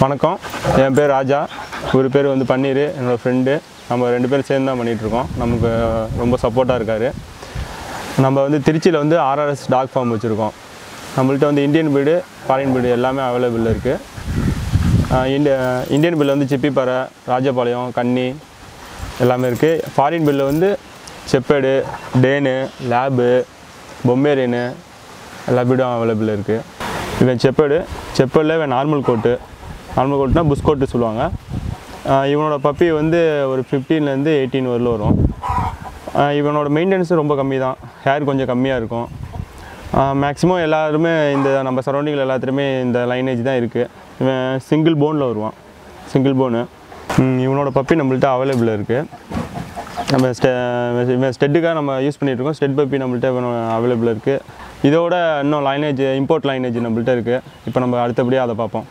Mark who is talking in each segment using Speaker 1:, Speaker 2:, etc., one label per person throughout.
Speaker 1: வணக்கம் என் பேர் ராஜா ஒரு பேர் வந்து பன்னீர் என்னோடய ஃப்ரெண்டு நம்ம ரெண்டு பேரும் சேர்ந்து தான் பண்ணிகிட்ருக்கோம் நமக்கு ரொம்ப சப்போர்ட்டாக இருக்கார் நம்ம வந்து திருச்சியில் வந்து ஆர்ஆர்எஸ் டாக் ஃபார்ம் வச்சுருக்கோம் நம்மள்ட்ட வந்து இந்தியன் பீடு ஃபாரின் பீடு எல்லாமே அவைலபிள் இருக்குது இந்திய இந்தியன் பில் வந்து சிப்பிப்பாறை ராஜபாளையம் கன்னி எல்லாமே இருக்குது ஃபாரின் பில்லில் வந்து செப்பேடு டேனு லேபு பொம்மேரியனு எல்லா பீடும் அவைலபிள் இருக்குது இவன் செப்பேடு செப்பேடில் இவன் நார்மல் கோட்டு நார்மல் கோட்னா புஷ் கோட்டு சொல்லுவாங்க ஆஹ் இவனோட பப்பி வந்து ஒரு ஃபிஃப்டீன்லேருந்து எயிட்டீன் வரல வரும் ஆஹ் இவனோட மெயின்டெனன்ஸ் ரொம்ப கம்மி தான் ஹேர் கொஞ்சம் கம்மியாக இருக்கும் மேக்ஸிமம் எல்லாருமே இந்த நம்ம சரௌண்டிங்கில் எல்லாத்துலேயுமே இந்த லைனேஜ் தான் இருக்குது இவன் சிங்கிள் போனில் வருவான் சிங்கிள் போனு இவனோட பப்பி நம்மள்ட்ட அவைலபிள் இருக்குது நம்ம ஸ்டெ இவன் ஸ்டெட்டுக்காக நம்ம யூஸ் பண்ணிகிட்ருக்கோம் ஸ்டெட் பப்பி நம்மள்ட்ட அவைலபிள் இருக்குது இதோட இன்னும் லைனேஜ் இம்போர்ட் லைனேஜ் நம்மள்ட்ட இருக்குது இப்போ நம்ம அடுத்தபடியாக அதை பார்ப்போம்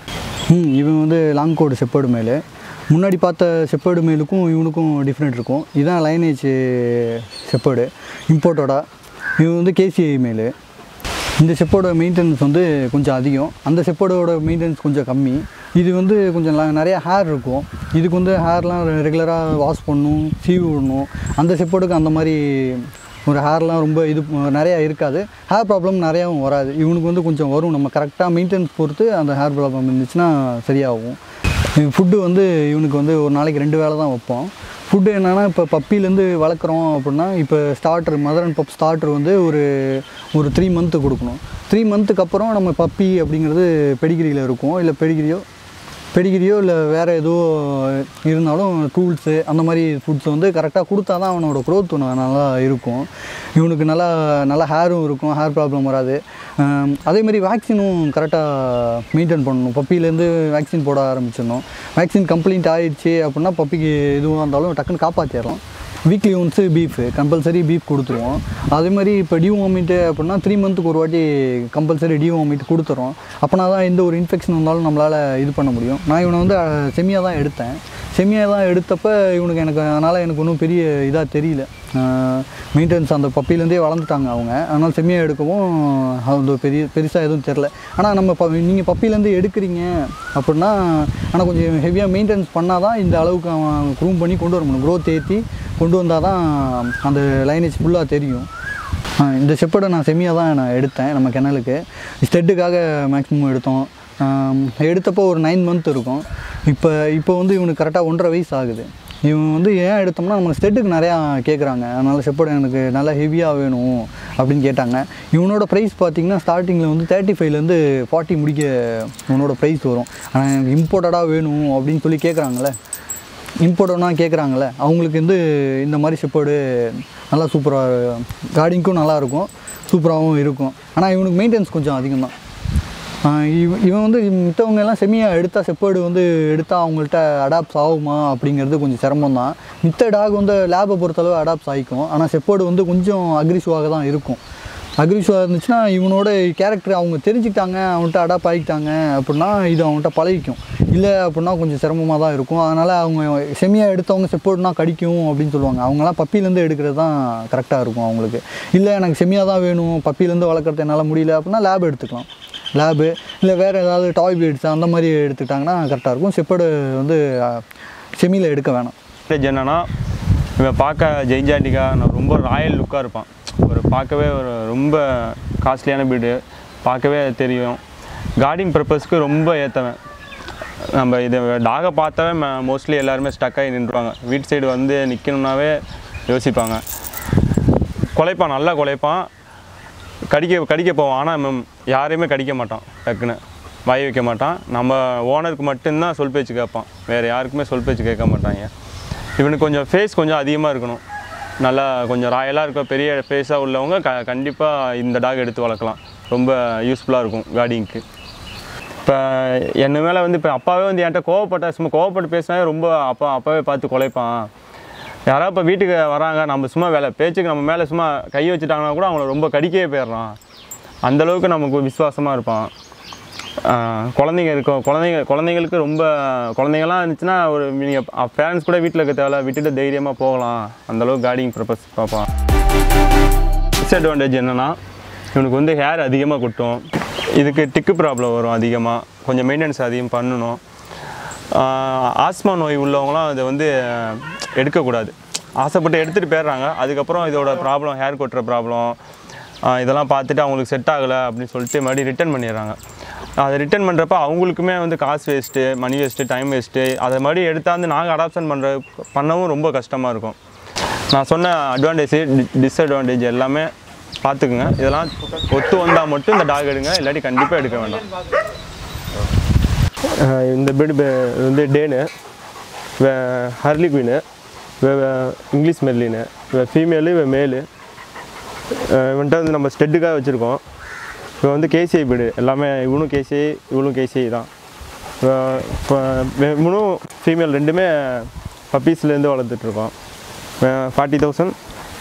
Speaker 2: ம் இவன் வந்து லாங் கோடு செப்பேடு மேலு முன்னாடி பார்த்த செப்பேடு மேலுக்கும் இவனுக்கும் டிஃப்ரெண்ட் இருக்கும் இதுதான் லைனேஜ் செப்பேடு இம்போர்ட்டோட இவன் வந்து கேசிஐ மேலு இந்த செப்போட மெயின்டெனன்ஸ் வந்து கொஞ்சம் அதிகம் அந்த செப்போடோட மெயின்டெனன்ஸ் கொஞ்சம் கம்மி இது வந்து கொஞ்சம் ல- நிறைய ஹேர் இருக்கும் இதுக்கு வந்து ஹேர்லாம் ரெகுலராக வாஷ் பண்ணணும் சீவி விடணும் அந்த செப்போடுக்கு அந்த மாதிரி ஒரு ஹேர்லாம் ரொம்ப இது நிறையா இருக்காது ஹேர் ப்ராப்ளம் நிறையாவும் வராது இவனுக்கு வந்து கொஞ்சம் வரும் நம்ம கரெக்டாக மெயின்டெனன்ஸ் பொறுத்து அந்த ஹேர் ப்ராப்ளம் இருந்துச்சுன்னா சரியாகும் ஃபுட்டு வந்து இவனுக்கு வந்து ஒரு நாளைக்கு ரெண்டு வேளை தான் வைப்போம் ஃபுட்டு என்னென்னா இப்போ பப்பிலேருந்து வளர்க்குறோம் அப்படின்னா இப்போ starter mother and pup starter வந்து ஒரு ஒரு த்ரீ மந்த்து கொடுக்கணும் த்ரீ மந்த்துக்கு அப்புறம் நம்ம பப்பி அப்படிங்கிறது பெடிகிரியில் இருக்கும் இல்லை பெடிகிரியோ பெடிகிரியோ இல்லை வேறு ஏதோ இருந்தாலும் டூல்ஸு அந்த மாதிரி ஃபுட்ஸ் வந்து கரெக்டாக கொடுத்தா தான் அவனோட க்ரோத் நல்லா இருக்கும் இவனுக்கு நல்லா நல்லா ஹேரும் இருக்கும் ஹேர் ப்ராப்ளம் வராது ஆம், அதே மாதிரி வேக்சினும் கரெக்டாக மெயின்டைன் பண்ணணும் பப்பிலேருந்து வேக்சின் போட ஆரம்பிச்சிடணும் வேக்சின் கம்ப்ளீட் ஆயிடுச்சு அப்படின்னா பப்பிக்கு எதுவாக இருந்தாலும் டக்குன்னு காப்பாற்றிடலாம் weekly once beef compulsory beef கொடுத்துருவோம் அதே மாதிரி இப்போ டிவாமிட்டு அப்படின்னா த்ரீ மந்த்துக்கு ஒரு வாட்டி கம்பல்சரி டிவாமிட் கொடுத்துறோம் அப்போனா தான் எந்த ஒரு இன்ஃபெக்ஷன் வந்தாலும் நம்மளால் இது பண்ண முடியும் நான் இவனை வந்து செமியாக தான் எடுத்தேன் செமியாக தான் எடுத்தப்ப இவனுக்கு எனக்கு அதனால் எனக்கு ஒன்றும் பெரிய இதாக தெரியல மெயின்டெனன்ஸ் அந்த பப்பிலேருந்தே வளர்ந்துட்டாங்க அவங்க அதனால் செம்மியாக எடுக்கவும் அது பெரிய பெருசாக எதுவும் தெரில ஆனால் நம்ம ப நீங்கள் பப்பிலேருந்து எடுக்கிறீங்க அப்படின்னா ஆனால் கொஞ்சம் ஹெவியாக மெயின்டெனன்ஸ் பண்ணால் தான் இந்த அளவுக்கு அவன் க்ரூம் பண்ணி கொண்டு வர முடியும் க்ரோத் ஏற்றி கொண்டு வந்தால் தான் அந்த லைனேஜ் ஃபுல்லாக தெரியும் ஆ, இந்த செப்பேடை நான் செம்மியாக தான் நான் எடுத்தேன் நம்ம கிணலுக்கு ஸ்டெட்டுக்காக மேக்ஸிமம் எடுத்தோம் ஆம், எடுத்தப்போ ஒரு நைன் மந்த் இருக்கும் இப்போ இப்போ வந்து இவனுக்கு கரெக்டாக ஒன்றரை வயசு ஆகுது இவன் வந்து ஏன் எடுத்தோம்னா நம்ம ஸ்டெட்டுக்கு நிறையா கேட்குறாங்க அதனால் செப்பேடு எனக்கு நல்லா ஹெவியாக வேணும் அப்படின்னு கேட்டாங்க இவனோட ப்ரைஸ் பார்த்தீங்கன்னா ஸ்டார்டிங்கில் வந்து தேர்ட்டி ஃபைவ்லேருந்து ஃபார்ட்டி முடிக்க இவனோட ப்ரைஸ் வரும் ஆனால் எனக்கு இம்போர்ட்டடாக வேணும் அப்படின்னு சொல்லி கேட்குறாங்களே இம்போர்ட்டோனா கேட்குறாங்களே அவங்களுக்கு வந்து இந்த மாதிரி செப்பேடு நல்லா சூப்பராக கார்டிங்க்கும் நல்லாயிருக்கும் சூப்பராகவும் இருக்கும் ஆனால் இவனுக்கு மெயின்டெனன்ஸ் கொஞ்சம் அதிகம் தான் இவன் இவன் வந்து மித்தவங்க எல்லாம் செமியாக எடுத்தால் செப்பேடு வந்து எடுத்தால் அவங்கள்ட்ட அடாப்ஸ் ஆகுமா அப்படிங்கிறது கொஞ்சம் சிரமம் தான் மித்த டாக் வந்து லேபை பொறுத்தளவு அடாப்ஸ் ஆகிக்கும் ஆனால் செப்பேடு வந்து கொஞ்சம் அக்ரிசிவாக தான் இருக்கும் அக்ரிசிவாக இருந்துச்சுன்னா இவனோட கேரக்டர் அவங்க தெரிஞ்சுக்கிட்டாங்க அவன்கிட்ட அடாப்ட் ஆகிக்கிட்டாங்க அப்படின்னா இது அவன்கிட்ட பழகிக்கும் இல்லை அப்படின்னா கொஞ்சம் சிரமமாக தான் இருக்கும் அதனால் அவங்க செமியாக எடுத்தவங்க செப்போர்ட்னா கடிக்கும் அப்படின்னு சொல்லுவாங்க அவங்களாம் பப்பிலேருந்து எடுக்கிறது தான் கரெக்டாக இருக்கும் அவங்களுக்கு இல்லை எனக்கு செமியாக தான் வேணும் பப்பிலேருந்து வளர்க்குறது என்னால் முடியல அப்படின்னா லேப் எடுத்துக்கலாம் லேபு இல்லை வேறு ஏதாவது டாய் பீட்ஸ் அந்த மாதிரி எடுத்துக்கிட்டாங்கன்னா கரெக்டாக இருக்கும் செப்பேடு வந்து செமியில் எடுக்க வேணாம்
Speaker 1: அட்வான்டேஜ் என்னன்னா இவன் பார்க்க ஜெய்ஜாண்டிக்கா நான் ரொம்ப ராயல் லுக்காக இருப்பான் ஒரு பார்க்கவே ஒரு ரொம்ப காஸ்ட்லியான பீடு பார்க்கவே தெரியும் கார்டிங் பர்பஸ்க்கு ரொம்ப ஏற்றவன் நம்ம இதை டாகை பார்த்தாவே மோஸ்ட்லி எல்லாருமே ஸ்டக் ஆகி நின்றுவாங்க வீட்டு சைடு வந்து நிற்கணுன்னாவே யோசிப்பாங்க குலைப்பான் நல்லா குலைப்பான் கடிக்க கடிக்க போவான் ஆனால் யாரையுமே கடிக்க மாட்டான் டக்குன்னு வாய் வைக்க மாட்டான் நம்ம ஓனருக்கு மட்டும்தான் சொல் பேச்சு கேட்பான் வேறு யாருக்குமே சொல் பேச்சு கேட்க மாட்டாங்க இவனுக்கு கொஞ்சம் ஃபேஸ் கொஞ்சம் அதிகமாக இருக்கணும் நல்லா கொஞ்சம் ராயலாக இருக்க பெரிய ஃபேஸாக உள்ளவங்க க கண்டிப்பாக இந்த டாக் எடுத்து வளர்க்கலாம் ரொம்ப யூஸ்ஃபுல்லாக இருக்கும் கார்டிங்க்கு இப்போ என்ன மேலே வந்து இப்போ அப்பாவே வந்து என்கிட்ட கோவப்பட்டா சும்மா கோவப்பட்டு பேசினாவே ரொம்ப அப்பா அப்பாவே பார்த்து குலைப்பான் யாராவது இப்போ வீட்டுக்கு வராங்க நம்ம சும்மா வேலை பேச்சுக்கு நம்ம மேலே சும்மா கை வச்சுட்டாங்கன்னா கூட அவங்கள ரொம்ப கடிக்கவே போயிடுறான் அந்தளவுக்கு நமக்கு விசுவாசமாக இருப்பான் ஆஹ் குழந்தைங்க இருக்கும் குழந்தைங்க குழந்தைங்களுக்கு ரொம்ப குழந்தைங்கலாம் இருந்துச்சுன்னா ஒரு நீங்கள் பேரண்ட்ஸ் கூட வீட்டில் இருக்க தேவையில்ல விட்டுட்டு தைரியமாக போகலாம் அந்தளவுக்கு கார்டிங் பர்பஸ் பார்ப்பான் டிஸ்அட்வான்டேஜ் என்னென்னா இவனுக்கு வந்து ஹேர் அதிகமாக கொட்டும் இதுக்கு டிக்கு ப்ராப்ளம் வரும் அதிகமாக கொஞ்சம் மெயின்டெனன்ஸ் அதிகம் பண்ணணும் ஆஸ்மா நோய் உள்ளவங்களாம் இதை வந்து அஹ், எடுக்கக்கூடாது ஆசைப்பட்டு எடுத்துகிட்டு போயிடுறாங்க அதுக்கப்புறம் இதோட ப்ராப்ளம் ஹேர் கொட்டுற ப்ராப்ளம் இதெல்லாம் பார்த்துட்டு அவங்களுக்கு செட் ஆகலை அப்படின்னு சொல்லிட்டு மறுபடியும் ரிட்டர்ன் பண்ணிடுறாங்க அதை ரிட்டர்ன் பண்ணுறப்ப அவங்களுக்குமே வந்து காசு waste money waste time waste அதை மாதிரி எடுத்தாந்து நாங்கள் அடாப்ஷன் பண்ணுற பண்ணவும் ரொம்ப கஷ்டமாக இருக்கும் நான் சொன்ன அட்வான்டேஜ் டிஸ்அட்வான்டேஜ் எல்லாமே பார்த்துக்குங்க இதெல்லாம் ஒத்து வந்தால் மட்டும் இந்த டாக் எடுங்க இல்லாட்டி கண்டிப்பாக எடுக்க வேண்டாம்
Speaker 3: அஹ் இந்த பெட் வந்து Dane Harley queen English Merlin female இவன் மேலு இவன்ட்ட வந்து நம்ம ஸ்டெட்டுக்காக வச்சுருக்கோம் இவன் வந்து கேசிஐ பெடு எல்லாமே இவனும் கேசிஐ இவனும் கேசிஐ தான் இவன் இப்போ இவனும் ஃபீமேல் ரெண்டுமே பப்பீஸ்லேருந்து வளர்த்துட்ருக்கோம் ஃபார்ட்டி தௌசண்ட்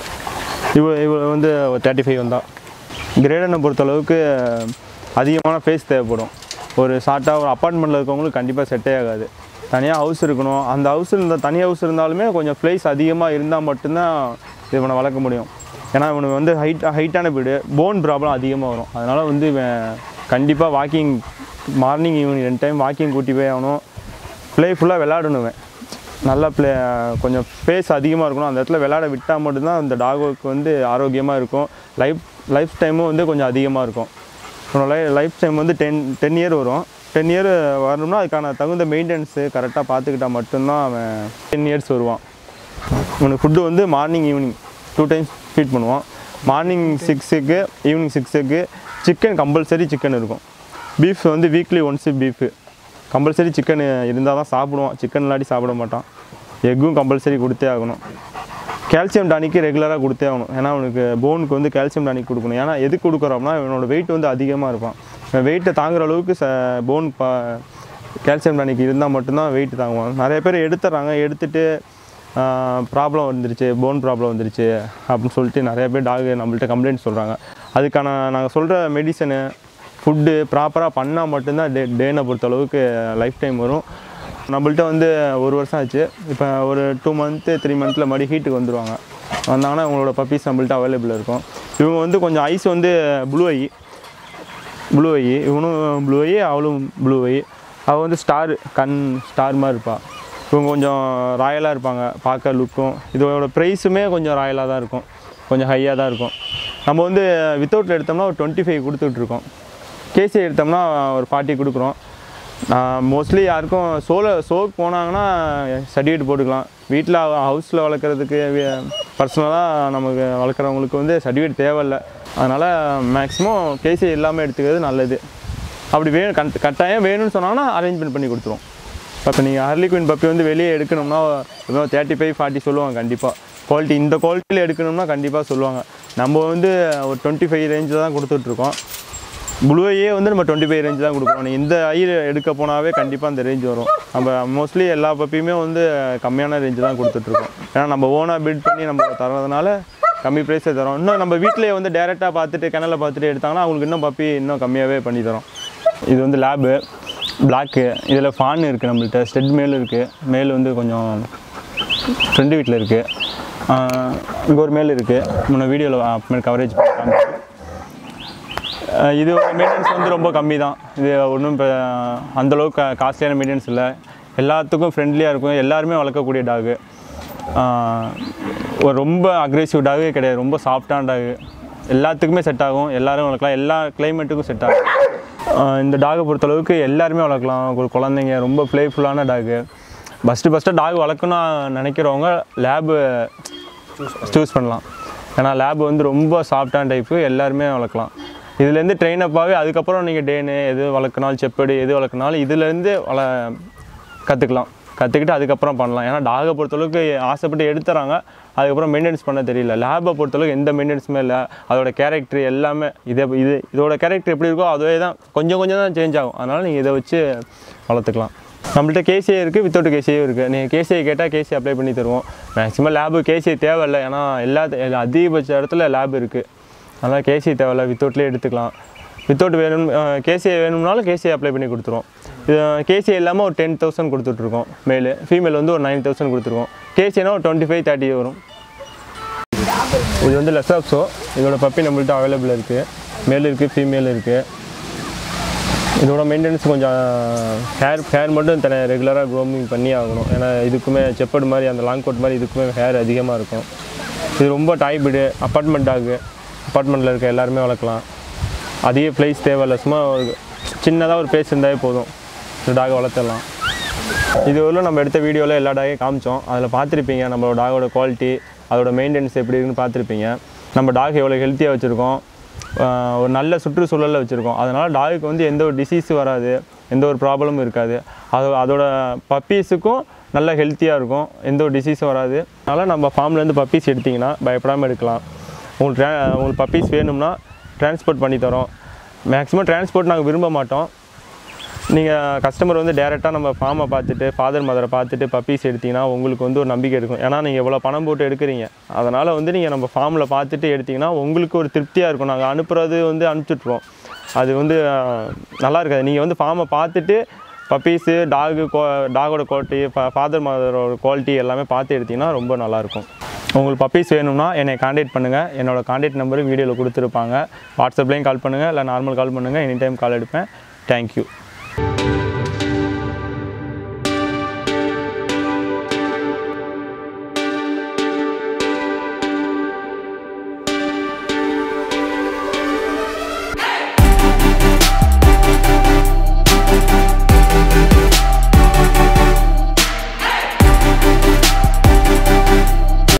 Speaker 3: இவ இவ வந்து தேர்ட்டி ஃபைவ் வந்தான் கிரேடனை பொறுத்தளவுக்கு அதிகமான ஃபேஸ் தேவைப்படும் ஒரு ஷார்ட்டாக ஒரு அப்பார்ட்மெண்ட்டில் இருக்கவங்களுக்கு கண்டிப்பாக செட்டே ஆகாது தனியாக ஹவுஸ் இருக்கணும் அந்த ஹவுஸ் இருந்த தனி ஹவுஸ் இருந்தாலுமே கொஞ்சம் ப்ளேஸ் அதிகமாக இருந்தால் மட்டும்தான் இவனை வளர்க்க முடியும் ஏன்னா இவனுக்கு வந்து ஹைட் ஹைட்டான வீடு போன் ப்ராப்ளம் அதிகமாக வரும் அதனால் வந்து இவன் கண்டிப்பாக வாக்கிங் மார்னிங் ஈவினிங் ரெண்டு டைம் வாக்கிங் கூட்டி போய் ஆகணும் ப்ளே ஃபுல்லாக விளையாடணும் இவன் நல்லா ப்ளே கொஞ்சம் ஸ்பேஸ் அதிகமாக இருக்கணும் அந்த இடத்துல விளையாட விட்டால் மட்டும்தான் அந்த டாகுக்கு வந்து ஆரோக்கியமாக இருக்கும் லைஃப் லைஃப் டைமும் வந்து கொஞ்சம் அதிகமாக இருக்கும் லை லைஃப் டைம் வந்து டென் டென் இயர் வரும் டென் இயர் வரணும்னா அதுக்கான தகுந்த மெயின்டெனன்ஸு கரெக்டாக பார்த்துக்கிட்டா மட்டும்தான் அவன் டென் இயர்ஸ் வருவான் இவனுக்கு ஃபுட்டு வந்து morning evening two times feed பண்ணுவோம் மார்னிங் சிக்ஸுக்கு ஈவினிங் சிக்ஸுக்கு சிக்கன் கம்பல்சரி சிக்கன் இருக்கும் பீஃப் வந்து weekly once beef compulsory chicken இருந்தால் தான் சாப்பிடுவான் சிக்கன் இல்லாட்டி சாப்பிட மாட்டான் எக்கும் கம்பல்சரி கொடுத்தே ஆகணும் கால்சியம் டானிக்கு ரெகுலராக கொடுத்தே ஆகணும் ஏன்னா அவனுக்கு போனுக்கு வந்து கால்சியம் டானிக் கொடுக்கணும் ஏன்னா எதுக்கு கொடுக்குறோம்னா இவனோட வெயிட் வந்து அதிகமாக இருப்பான் இவன் வெயிட்டை தாங்குற அளவுக்கு ச போன் பா கால்சியம் டானிக் இருந்தால் மட்டும்தான் வெயிட் தாங்குவான் நிறைய பேர் எடுத்துறாங்க எடுத்துட்டு ப்ராப்ளம் வந்துருச்சு போன் ப்ராப்ளம் வந்துருச்சு அப்படின்னு சொல்லிட்டு நிறைய பேர் டாக் நம்மள்ட்ட கம்ப்ளைண்ட் சொல்கிறாங்க அதுக்கான நாங்கள் சொல்கிற மெடிசனு ஃபுட்டு ப்ராப்பராக பண்ணால் மட்டும்தான் டே டேனை பொறுத்தளவுக்கு லைஃப் டைம் வரும் நம்மள்ட்ட வந்து ஒரு வருஷம் ஆச்சு இப்போ ஒரு டூ மந்த்து த்ரீ மந்த்தில் மறுபடியும் ஹீட்டுக்கு வந்துடுவாங்க வந்தாங்கன்னா அவங்களோட பப்பீஸ் நம்மள்ட்ட அவைலபிள் இருக்கும் இவங்க வந்து கொஞ்சம் ஐஸ் வந்து ப்ளூ ஐ ப்ளூ ஐ இவனும் ப்ளூ ஐ அவளும் ப்ளூ ஐ அவள் வந்து ஸ்டார் கண் ஸ்டார் மாதிரி இருப்பாள் இவங்க கொஞ்சம் ராயலாக இருப்பாங்க பார்க்க லுக்கும் இதோட ப்ரைஸுமே கொஞ்சம் ராயலாக தான் இருக்கும் கொஞ்சம் ஹையாக தான் இருக்கும் நம்ம வந்து வித்தவுட்டில் எடுத்தோம்னா ஒரு டுவெண்ட்டி ஃபைவ் கொடுத்துட்ருக்கோம் கேசி எடுத்தோம்னா ஒரு ஃபார்ட்டி கொடுக்குறோம் மோஸ்ட்லி யாருக்கும் சோல சோக் போனாங்கன்னா சர்டிஃபிகேட் போட்டுக்கலாம் வீட்டில் ஹவுஸில் வளர்க்குறதுக்கு பர்சனலாக நமக்கு வளர்க்குறவங்களுக்கு வந்து சர்டிஃபிகேட் தேவையில்ல அதனால் மேக்ஸிமம் கேசி இல்லாமல் எடுத்துக்கிறது நல்லது அப்படி வேணும் கட் கட்டாயம் வேணும்னு சொன்னாங்கன்னா அரேஞ்ச்மெண்ட் பண்ணி கொடுத்துருவோம் இப்போ நீங்கள் ஹர்லி குயின் பப்பி வந்து வெளியே எடுக்கணும்னா இன்னும் தேர்ட்டி ஃபைவ் ஃபார்ட்டி சொல்லுவாங்க கண்டிப்பாக குவாலிட்டி இந்த குவாலிட்டியில் எடுக்கணும்னா கண்டிப்பாக சொல்லுவாங்க நம்ம வந்து ஒரு டுவெண்ட்டி ஃபைவ் ரேஞ்சில் தான் கொடுத்துட்ருக்கோம் ப்ளூயே வந்து நம்ம டுவெண்ட்டி ஃபைவ் ரேஞ்ச் தான் கொடுக்குறோம் நீ இந்த ஐ எடுக்க போனாவே கண்டிப்பாக அந்த ரேஞ்ச் வரும் நம்ம மோஸ்ட்லி எல்லா பப்பியுமே வந்து கம்மியான ரேஞ்சு தான் கொடுத்துட்ருக்கோம் ஏன்னா நம்ம ஓனாக பில்ட் பண்ணி நம்ம தரதுனால கம்மி ப்ரைஸே தரோம் இன்னும் நம்ம வீட்டிலேயே வந்து டேரெக்டாக பார்த்துட்டு கிணல பார்த்துட்டு எடுத்தாங்கன்னா அவங்களுக்கு இன்னும் பப்பி இன்னும் கம்மியாகவே பண்ணி தரோம் இது வந்து லேபு பிளாக்கு இதில் ஃபான் இருக்குது நம்மள்ட்ட ஸ்டெட் மேல் இருக்குது மேல் வந்து கொஞ்சம் ஃப்ரெண்டு வீட்டில் இருக்குது இங்கே ஒரு மேல் இருக்குது முன்ன வீடியோவில் அப்புறமேல் கவரேஜ் பண்ணி அஹ் இது மெயின்டெனன்ஸ் வந்து ரொம்ப கம்மி தான் இது ஒன்றும் இப்போ அந்தளவுக்கு காஸ்ட்லியான மெயின்டெனன்ஸ் இல்லை எல்லாத்துக்கும் ஃப்ரெண்ட்லியாக இருக்கும் எல்லாருமே வளர்க்கக்கூடிய டாகு ஒரு ரொம்ப அக்ரெசிவ் டாகு கிடையாது ரொம்ப சாஃப்டான டாகு எல்லாத்துக்குமே செட் ஆகும் எல்லாரும் வளர்க்கலாம் எல்லா கிளைமேட்டுக்கும் செட் ஆகும் ஆஹ் இந்த டாகை பொறுத்தளவுக்கு எல்லாருமே வளர்க்கலாம் ஒரு குழந்தைங்க ரொம்ப ப்ளேஃபுல்லான டாகு ஃபஸ்ட்டு ஃபஸ்ட்டு டாக் வளர்க்கணும்னு நினைக்கிறவங்க லேபு சூஸ் பண்ணலாம் ஏன்னா லேப் வந்து ரொம்ப சாஃப்டான டைப்பு எல்லாருமே வளர்க்கலாம் இதுலேருந்து ட்ரெயின் அப்பாகவே அதுக்கப்புறம் நீங்கள் டேனு எது வளர்க்கனாலும் செப்பேடு எது வளர்க்கனாலும் இதுலேருந்து வள கற்றுக்கலாம் கற்றுக்கிட்டு அதுக்கப்புறம் பண்ணலாம் ஏன்னா டாகை பொறுத்தளவுக்கு ஆசைப்பட்டு எடுத்துறாங்க அதுக்கப்புறம் மெயின்டெனன்ஸ் பண்ண தெரியல லேபை பொறுத்தளவுக்கு எந்த மெயின்டெனன்ஸுமே இல்லை அதோட கேரக்டர் எல்லாமே இதே இது இதோட கேரக்டர் எப்படி இருக்கோ அதுவே தான் கொஞ்சம் கொஞ்சம் தான் சேஞ்ச் ஆகும் அதனால் நீங்கள் இதை வச்சு வளர்த்துக்கலாம் நம்மள்ட்ட கேசிஏ இருக்குது வித்தவுட் கேசிஏ இருக்குது நீங்கள் கேசிஐ கேட்டால் கேசி அப்ளை பண்ணி தருவோம் மேக்ஸிமம் லேபு கேசிஐ தேவையில்லை ஏன்னா எல்லா அதிகபட்ச இடத்துல லேப் இருக்குது அதனால் கேசி தேவையில்ல வித்தவுட்லேயே எடுத்துக்கலாம் வித்தவுட் வேணும் கேசிஐ வேணும்னாலும் கேசிஐ அப்ளை பண்ணி கொடுத்துருவோம் இது கேசிஐ இல்லாமல் ஒரு டென் தௌசண்ட் கொடுத்துட்ருக்கோம் மேலு ஃபீமேல் வந்து ஒரு நைன் தௌசண்ட் கொடுத்துருக்கோம் கேசினா ஒரு டுவெண்ட்டி ஃபைவ் தேர்ட்டி வரும் இது வந்து லெசாப்ஸோ இதோட பப்பி நம்மள்ட்ட அவைலபிள் இருக்குது மேல் இருக்குது ஃபீமேல் இருக்குது இதோட மெயின்டெனன்ஸ் கொஞ்சம் ஹேர் ஹேர் மட்டும் தன ரெகுலராக க்ரோமிங் பண்ணி ஆகணும் ஏன்னா இதுக்குமே செப்பர்டு மாதிரி அந்த லாங் கோட் மாதிரி இதுக்குமே ஹேர் அதிகமாக இருக்கும் இது ரொம்ப டாய்பிடு அப்பார்ட்மெண்ட் டாகு அப்பார்ட்மெண்ட்டில் இருக்க எல்லாருமே வளர்க்கலாம் அதிக ப்ளேஸ் தேவையில்ல சும்மா ஒரு சின்னதாக ஒரு ப்ளேஸ் இருந்தாலே போதும் இந்த டாகை வளர்த்துடலாம் இது வரலும் நம்ம எடுத்த வீடியோவில் எல்லா டாகையும் காமிச்சோம் அதில் பார்த்துருப்பீங்க நம்மளோட டாகோட குவாலிட்டி அதோட மெயின்டெனன்ஸ் எப்படி இருக்குன்னு பார்த்துருப்பீங்க நம்ம டாக் எவ்வளோ ஹெல்த்தியாக வச்சுருக்கோம் ஆஹ் ஒரு நல்ல சுற்றுச்சூழலில் வச்சுருக்கோம் அதனால் டாகுக்கு வந்து எந்த ஒரு டிசீஸ் வராது எந்த ஒரு ப்ராப்ளமும் இருக்காது அது அதோட பப்பீஸுக்கும் நல்ல ஹெல்த்தியாக இருக்கும் எந்த ஒரு டிசீஸும் வராது அதனால் நம்ம ஃபார்ம்லேருந்து பப்பீஸ் எடுத்திங்கன்னா பயப்படாமல் எடுக்கலாம் உங்களுக்கு ட்ரா உங்களுக்கு பப்பீஸ் வேணும்னா டிரான்ஸ்போர்ட் பண்ணி தரோம் மேக்ஸிமம் டிரான்ஸ்போர்ட் நாங்கள் விரும்ப மாட்டோம் நீங்கள் கஸ்டமர் வந்து டேரெக்டாக நம்ம ஃபார்மை பார்த்துட்டு ஃபாதர் மதரை பார்த்துட்டு பப்பீஸ் எடுத்தீங்கன்னா உங்களுக்கு வந்து ஒரு நம்பிக்கை இருக்கும் ஏன்னா நீங்கள் எவ்வளோ பணம் போட்டு எடுக்கிறீங்க அதனால் வந்து நீங்கள் நம்ம ஃபார்மில் பார்த்துட்டு எடுத்தீங்கன்னா உங்களுக்கு ஒரு திருப்தியாக இருக்கும் நாங்கள் அனுப்புறது வந்து அனுப்பிச்சுட்ருவோம் அது வந்து அஹ், நல்லா இருக்காது நீங்கள் வந்து ஃபார்மை பார்த்துட்டு பப்பீஸு டாகு கோ டாகோட குவாலிட்டி ஃபாதர் மதரோட குவாலிட்டி எல்லாமே பார்த்து எடுத்தீங்கன்னா ரொம்ப நல்லாயிருக்கும் உங்களுக்கு பப்பீஸ் வேணும்னா என்னை காண்டாக்ட் பண்ணுங்கள் என்னோட காண்டாக்ட் நம்பரு வீடியோவில் கொடுத்துருப்பாங்க வாட்ஸ்அப்லேயும் கால் பண்ணுங்கள் இல்லை நார்மல் கால் பண்ணுங்கள் எனி டைம் கால் எடுப்பேன் தேங்க்யூ